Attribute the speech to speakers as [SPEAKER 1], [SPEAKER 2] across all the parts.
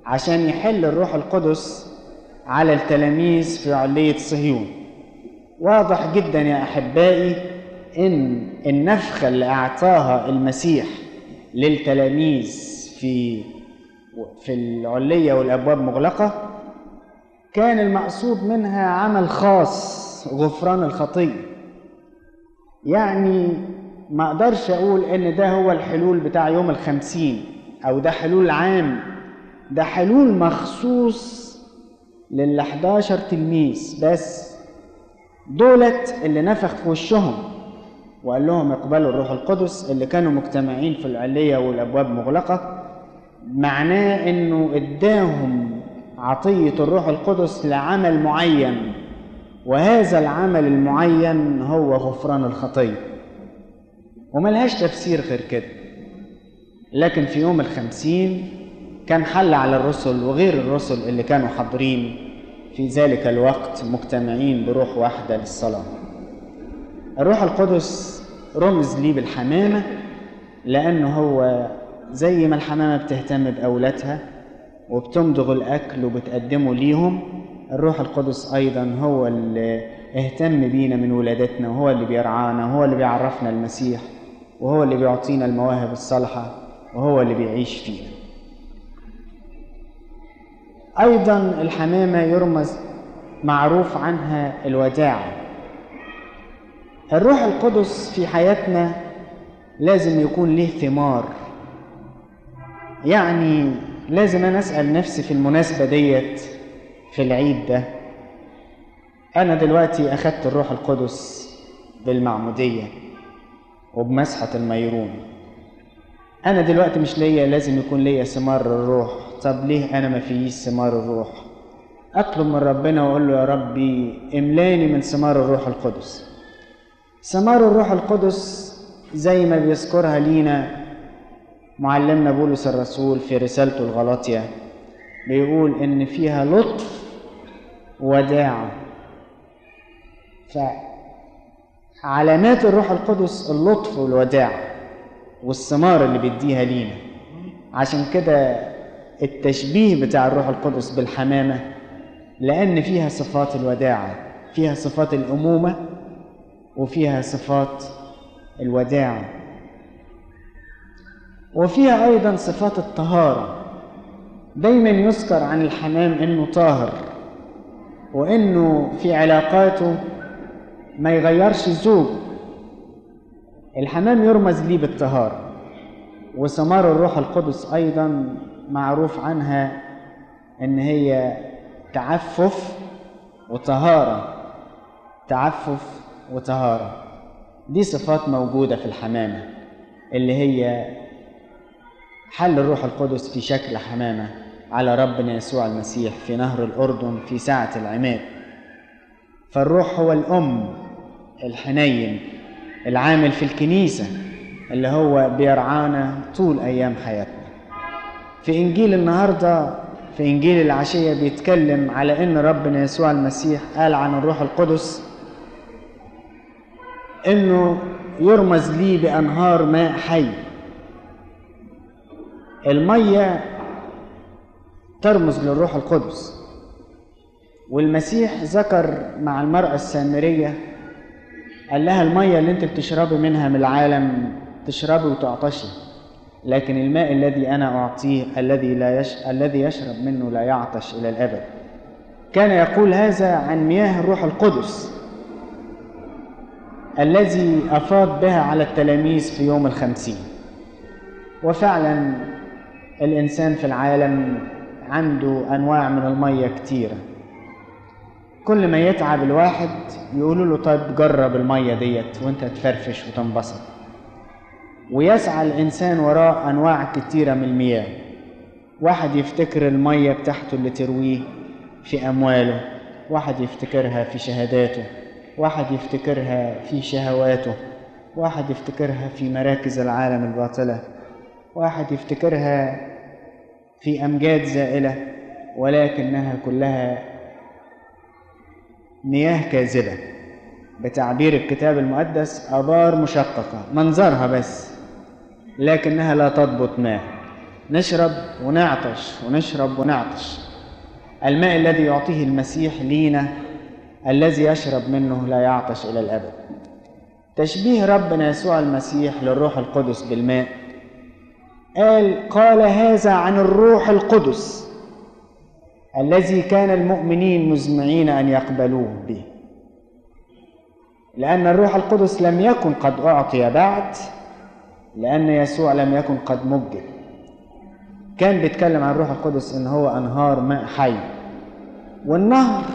[SPEAKER 1] عشان يحل الروح القدس على التلاميذ في علية صهيون واضح جدا يا أحبائي إن النفخة اللي أعطاها المسيح للتلاميذ في في العلية والأبواب مغلقة كان المقصود منها عمل خاص غفران الخطية يعني ما أقدرش أقول إن ده هو الحلول بتاع يوم الخمسين أو ده حلول عام ده حلول مخصوص لل 11 تلميذ بس دولت اللي نفخ في وشهم وقال لهم اقبلوا الروح القدس اللي كانوا مجتمعين في العلية والأبواب مغلقة معناه إنه إداهم عطية الروح القدس لعمل معين وهذا العمل المعين هو غفران الخطية وملهاش تفسير غير كده لكن في يوم الخمسين كان حل على الرسل وغير الرسل اللي كانوا حاضرين في ذلك الوقت مجتمعين بروح واحدة للصلاة الروح القدس رمز ليه بالحمامة لأنه هو زي ما الحمامة بتهتم بأولادها وبتمضغ الأكل وبتقدمه ليهم الروح القدس أيضا هو اللي اهتم بينا من ولادتنا وهو اللي بيرعانا وهو اللي بيعرفنا المسيح وهو اللي بيعطينا المواهب الصالحة وهو اللي بيعيش فينا أيضا الحمامة يرمز معروف عنها الوداعة الروح القدس في حياتنا لازم يكون له ثمار يعني لازم أنا أسأل نفسي في المناسبة ديت في العيد ده أنا دلوقتي أخدت الروح القدس بالمعمودية وبمسحة الميرون أنا دلوقتي مش ليا لازم يكون ليا ثمار الروح طب ليه أنا ما فيش ثمار الروح أطلب من ربنا وأقول له يا ربي املاني من ثمار الروح القدس ثمار الروح القدس زي ما بيذكرها لينا معلمنا بولس الرسول في رسالته الغلاطية بيقول إن فيها لطف وداعة فعلامات الروح القدس اللطف والوداعة والثمار اللي بيديها لينا عشان كده التشبيه بتاع الروح القدس بالحمامة لأن فيها صفات الوداعة فيها صفات الأمومة وفيها صفات الوداعة وفيها أيضا صفات الطهارة دايما يذكر عن الحمام إنه طاهر وإنه في علاقاته ما يغيرش زوجه الحمام يرمز ليه بالطهارة وثمار الروح القدس أيضا معروف عنها إن هي تعفف وطهارة تعفف وطهارة دي صفات موجودة في الحمامة اللي هي حل الروح القدس في شكل حمامة على ربنا يسوع المسيح في نهر الأردن في ساعة العماد فالروح هو الأم الحنين العامل في الكنيسة اللي هو بيرعانا طول أيام حياتنا في إنجيل النهاردة في إنجيل العشية بيتكلم على إن ربنا يسوع المسيح قال عن الروح القدس إنه يرمز لي بأنهار ماء حي المية ترمز للروح القدس والمسيح ذكر مع المرأة السامرية قال لها المية اللي انت بتشربي منها من العالم تشربي وتعطشي لكن الماء الذي انا اعطيه الذي لا يش... الذي يشرب منه لا يعطش الى الابد كان يقول هذا عن مياه الروح القدس الذي افاض بها على التلاميذ في يوم الخمسين وفعلا الانسان في العالم عنده انواع من الميه كتيره كل ما يتعب الواحد يقولوا له طيب جرب الميه ديت وانت تفرفش وتنبسط ويسعى الانسان وراء انواع كتيره من المياه واحد يفتكر الميه بتاعته اللي ترويه في امواله واحد يفتكرها في شهاداته واحد يفتكرها في شهواته واحد يفتكرها في مراكز العالم الباطله واحد يفتكرها في امجاد زائله ولكنها كلها مياه كاذبة بتعبير الكتاب المقدس آبار مشققة منظرها بس لكنها لا تضبط ماء نشرب ونعطش ونشرب ونعطش الماء الذي يعطيه المسيح لينا الذي يشرب منه لا يعطش إلى الأبد تشبيه ربنا يسوع المسيح للروح القدس بالماء قال قال هذا عن الروح القدس الذي كان المؤمنين مزمعين أن يقبلوه به لأن الروح القدس لم يكن قد أعطي بعد لأن يسوع لم يكن قد مجد كان بيتكلم عن الروح القدس إن هو أنهار ماء حي والنهر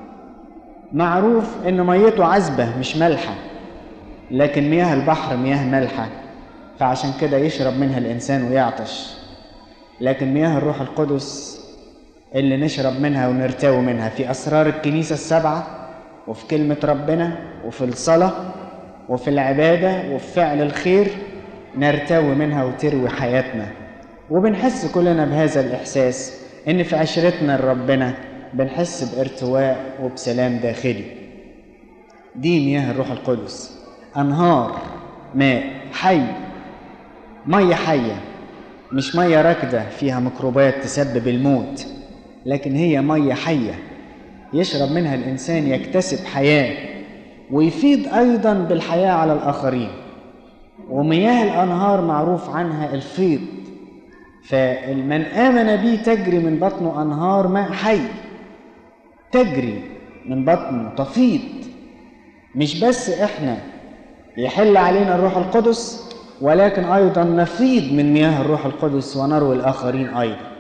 [SPEAKER 1] معروف إن ميته عذبة مش مالحة لكن مياه البحر مياه مالحة فعشان كده يشرب منها الإنسان ويعطش لكن مياه الروح القدس اللي نشرب منها ونرتوي منها في أسرار الكنيسة السبعة وفي كلمة ربنا وفي الصلاة وفي العبادة وفي فعل الخير نرتوي منها وتروي حياتنا وبنحس كلنا بهذا الإحساس إن في عشرتنا لربنا بنحس بارتواء وبسلام داخلي دي مياه الروح القدس أنهار ماء حي مية حية مش مية راكدة فيها ميكروبات تسبب الموت لكن هي مية حية يشرب منها الإنسان يكتسب حياة ويفيد أيضا بالحياة على الآخرين ومياه الأنهار معروف عنها الفيض فمن آمن بي تجري من بطنه أنهار ماء حي تجري من بطنه تفيض مش بس إحنا يحل علينا الروح القدس ولكن أيضا نفيض من مياه الروح القدس ونروي الآخرين أيضا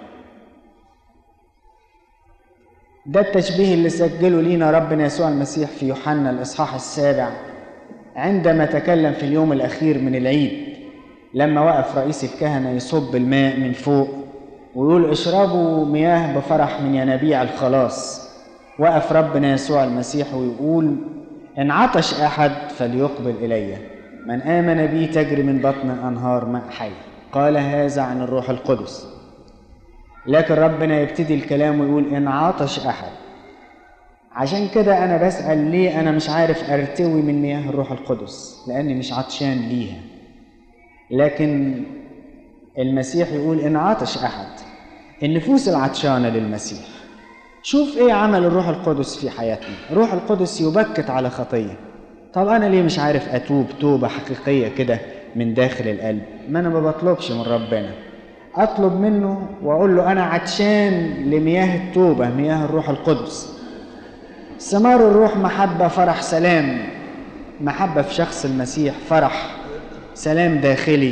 [SPEAKER 1] ده التشبيه اللي سجله لينا ربنا يسوع المسيح في يوحنا الإصحاح السابع عندما تكلم في اليوم الأخير من العيد لما وقف رئيس الكهنة يصب الماء من فوق ويقول اشربوا مياه بفرح من ينابيع الخلاص وقف ربنا يسوع المسيح ويقول إن عطش أحد فليقبل إلي من آمن بي تجري من بطن أنهار ماء حي قال هذا عن الروح القدس لكن ربنا يبتدي الكلام ويقول إن عطش أحد عشان كده أنا بسأل ليه أنا مش عارف أرتوي من مياه الروح القدس لأني مش عطشان ليها لكن المسيح يقول إن عطش أحد النفوس العطشانة للمسيح شوف إيه عمل الروح القدس في حياتنا الروح القدس يبكت على خطية طب أنا ليه مش عارف أتوب توبة حقيقية كده من داخل القلب ما أنا ما بطلبش من ربنا أطلب منه وأقول له أنا عطشان لمياه التوبة مياه الروح القدس ثمار الروح محبة فرح سلام محبة في شخص المسيح فرح سلام داخلي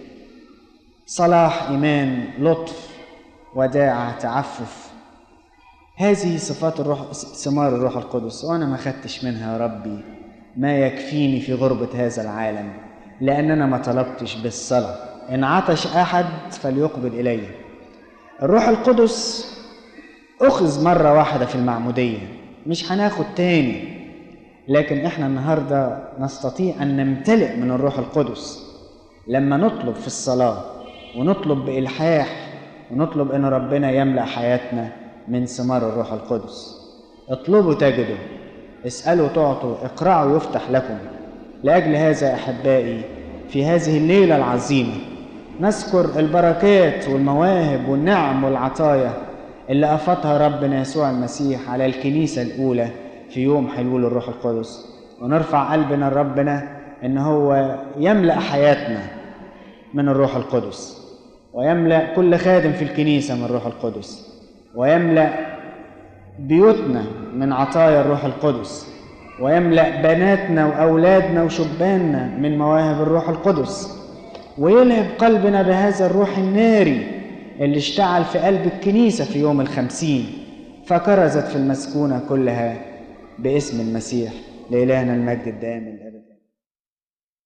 [SPEAKER 1] صلاح إيمان لطف وداعة تعفف هذه صفات الروح ثمار الروح القدس وأنا ما خدتش منها يا ربي ما يكفيني في غربة هذا العالم لأن أنا ما طلبتش بالصلاة إن عطش أحد فليقبل إلي الروح القدس أخذ مرة واحدة في المعمودية مش هناخد تاني لكن احنا النهاردة نستطيع أن نمتلئ من الروح القدس لما نطلب في الصلاة ونطلب بإلحاح ونطلب أن ربنا يملأ حياتنا من ثمار الروح القدس اطلبوا تجدوا اسألوا تعطوا اقرعوا يفتح لكم لأجل هذا أحبائي في هذه الليلة العظيمة نذكر البركات والمواهب والنعم والعطايا اللي أفاضها ربنا يسوع المسيح على الكنيسة الأولى في يوم حلول الروح القدس ونرفع قلبنا لربنا إن هو يملأ حياتنا من الروح القدس ويملأ كل خادم في الكنيسة من الروح القدس ويملأ بيوتنا من عطايا الروح القدس ويملأ بناتنا وأولادنا وشباننا من مواهب الروح القدس ويلهب قلبنا بهذا الروح الناري اللي اشتعل في قلب الكنيسة في يوم الخمسين فكرزت في المسكونة كلها باسم المسيح لإلهنا المجد الدائم الأبدي